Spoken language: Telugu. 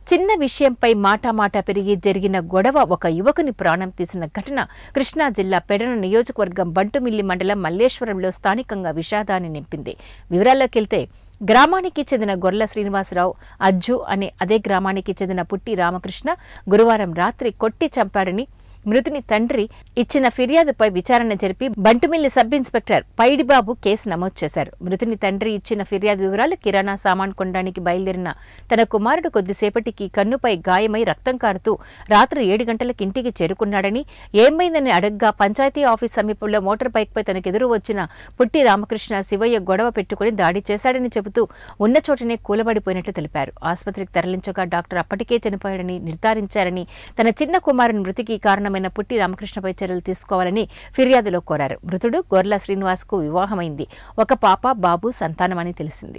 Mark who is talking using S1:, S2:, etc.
S1: చిన్న విషయంపై మాటామాట పెరిగి జరిగిన గొడవ ఒక యువకుని ప్రాణం తీసిన ఘటన కృష్ణా జిల్లా పెడన నియోజకవర్గం బంటుమిల్లి మండలం మల్లేశ్వరంలో స్థానికంగా విషాదాన్ని నింపింది వివరాల్లోకెళ్తే గ్రామానికి చెందిన గొర్ల శ్రీనివాసరావు అజ్జు అనే అదే గ్రామానికి చెందిన పుట్టి రామకృష్ణ గురువారం రాత్రి కొట్టి చంపాడని మృతుని తండ్రి ఇచ్చిన ఫిర్యాదుపై విచారణ జరిపి Bantumilli sub inspector Paidibabu case నమోదు చేశారు మృతుని తండ్రి ఇచ్చిన ఫిర్యాదు వివరాలు కిరాణా సామాన్ కొనడానికి బయలుదేరిన తన కుమారుడు కొద్దిసేపటికి కన్నుపై గాయమై రక్తం కారుతూ రాత్రి ఏడు గంటలకు ఇంటికి చేరుకున్నాడని ఏమైందని అడగ్గా పంచాయతీ ఆఫీస్ సమీపంలో మోటార్ బైక్పై తనకెదురు వచ్చిన పుట్టి రామకృష్ణ శివయ్య గొడవ పెట్టుకుని దాడి చేశాడని చెబుతూ ఉన్న చోటనే కూలబడిపోయినట్లు తెలిపారు ఆసుపత్రికి తరలించగా డాక్టర్ అప్పటికే చనిపోయాడని నిర్ధారించారని తన చిన్న కుమారుని మృతికి కారణమైన పుట్టి రామకృష్ణపై చర్యలు తీసుకోవాలని ఫిర్యాదులో కోరారు మృతుడు గొర్ల శ్రీనివాస్కు వివాహమైంది ఒక పాప బాబు సంతానమని తెలిసింది